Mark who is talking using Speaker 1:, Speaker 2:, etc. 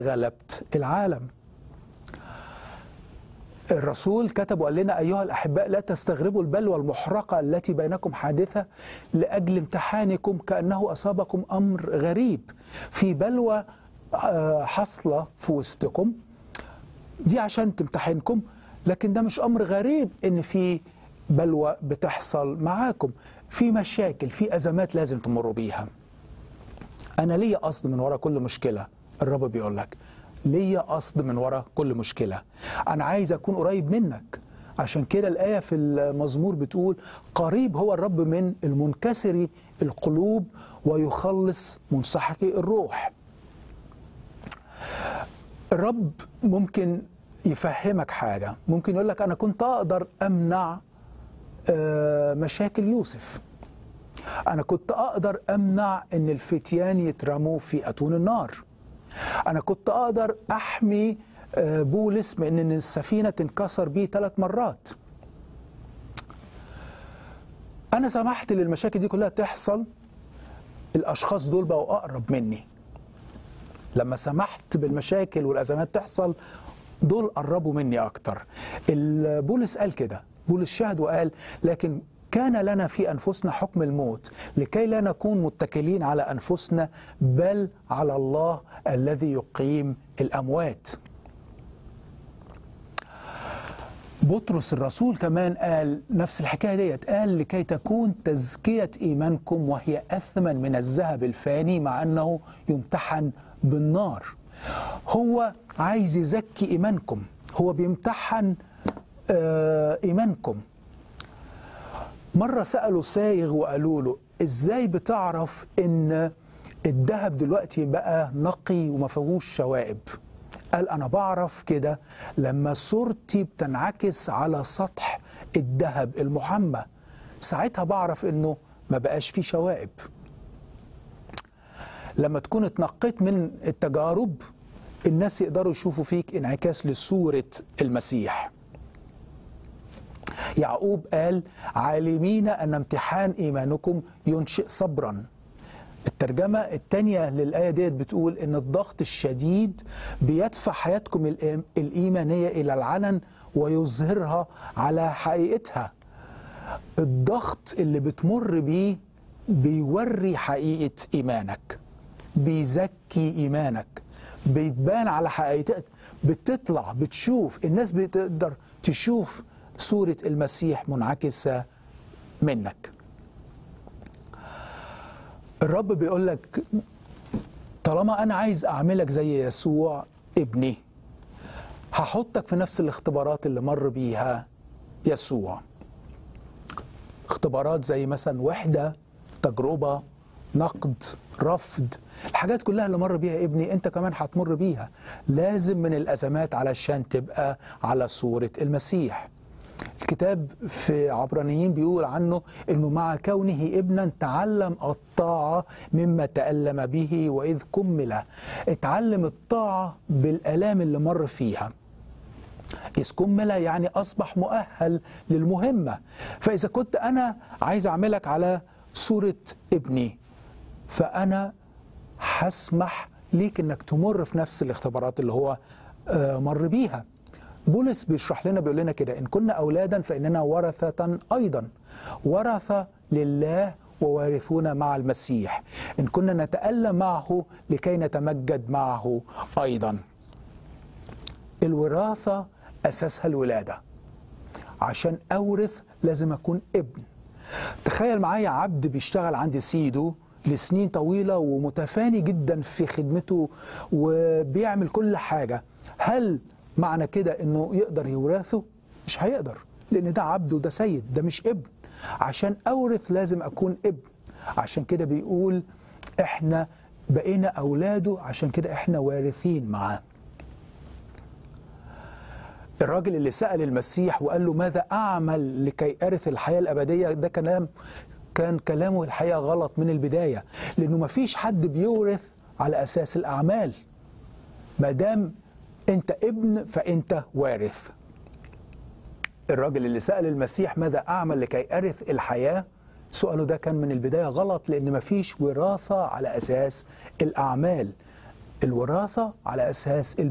Speaker 1: غلبت العالم الرسول كتب وقال لنا أيها الأحباء لا تستغربوا البلوى المحرقة التي بينكم حادثة لأجل امتحانكم كأنه أصابكم أمر غريب في بلوى آه، حاصلة في وسطكم دي عشان تمتحنكم لكن ده مش أمر غريب إن في بلوى بتحصل معاكم في مشاكل في أزمات لازم تمروا بيها أنا ليا قصد من وراء كل مشكلة الرب بيقول لك ليا قصد من وراء كل مشكلة أنا عايز أكون قريب منك عشان كده الآية في المزمور بتقول قريب هو الرب من المنكسر القلوب ويخلص منسحق الروح الرب ممكن يفهمك حاجة ممكن يقول لك أنا كنت أقدر أمنع آه، مشاكل يوسف أنا كنت أقدر أمنع إن الفتيان يترموا في أتون النار أنا كنت أقدر أحمي آه، بولس من إن السفينة تنكسر بيه ثلاث مرات أنا سمحت للمشاكل دي كلها تحصل الأشخاص دول بقوا أقرب مني لما سمحت بالمشاكل والأزمات تحصل دول قربوا مني أكتر ال- بولس قال كده بولس شهد وقال لكن كان لنا في أنفسنا حكم الموت لكي لا نكون متكلين على أنفسنا بل على الله الذي يقيم الأموات بطرس الرسول كمان قال نفس الحكايه ديت قال لكي تكون تزكيه ايمانكم وهي اثمن من الذهب الفاني مع انه يمتحن بالنار هو عايز يزكي ايمانكم هو بيمتحن آه، ايمانكم مرة سألوا سايغ وقالوا له ازاي بتعرف ان الذهب دلوقتي بقى نقي وما فيهوش شوائب قال انا بعرف كده لما صورتي بتنعكس على سطح الذهب المحمى ساعتها بعرف انه ما بقاش فيه شوائب لما تكون اتنقيت من التجارب الناس يقدروا يشوفوا فيك انعكاس لصورة المسيح يعقوب قال عالمين أن امتحان إيمانكم ينشئ صبرا الترجمة الثانية للآية ديت بتقول إن الضغط الشديد بيدفع حياتكم الإيم- الإيمانية إلى العلن ويظهرها على حقيقتها الضغط اللي بتمر بيه بيوري حقيقة إيمانك بيزكي إيمانك بيتبان على حقيقتك بتطلع بتشوف الناس بتقدر تشوف صورة المسيح منعكسة منك الرب بيقول لك طالما أنا عايز أعملك زي يسوع ابني هحطك في نفس الاختبارات اللي مر بيها يسوع اختبارات زي مثلا وحدة تجربة نقد رفض الحاجات كلها اللي مر بيها ابني انت كمان هتمر بيها لازم من الازمات علشان تبقى على صورة المسيح الكتاب في عبرانيين بيقول عنه انه مع كونه ابنا تعلم الطاعه مما تالم به واذ كمل اتعلم الطاعه بالالام اللي مر فيها إذ كمل يعني أصبح مؤهل للمهمة فإذا كنت أنا عايز أعملك على صورة ابني فأنا هسمح ليك إنك تمر في نفس الاختبارات اللي هو آه، مر بيها بولس بيشرح لنا بيقول لنا كده إن كنا أولادا فإننا ورثة أيضا ورثة لله ووارثون مع المسيح إن كنا نتألم معه لكي نتمجد معه أيضا الوراثة أساسها الولادة عشان أورث لازم أكون ابن تخيل معايا عبد بيشتغل عند سيده لسنين طويلة ومتفاني جدا في خدمته وبيعمل كل حاجة هل معنى كده انه يقدر يورثه؟ مش هيقدر لان ده عبد وده سيد ده مش ابن عشان اورث لازم اكون ابن عشان كده بيقول احنا بقينا اولاده عشان كده احنا وارثين معاه الراجل اللي سأل المسيح وقال له ماذا أعمل لكي أرث الحياة الأبدية ده كلام كان كلامه الحقيقة غلط من البداية لأنه ما فيش حد بيورث على أساس الأعمال ما دام أنت ابن فأنت وارث الراجل اللي سأل المسيح ماذا أعمل لكي أرث الحياة سؤاله ده كان من البداية غلط لأن ما فيش وراثة على أساس الأعمال الوراثة على أساس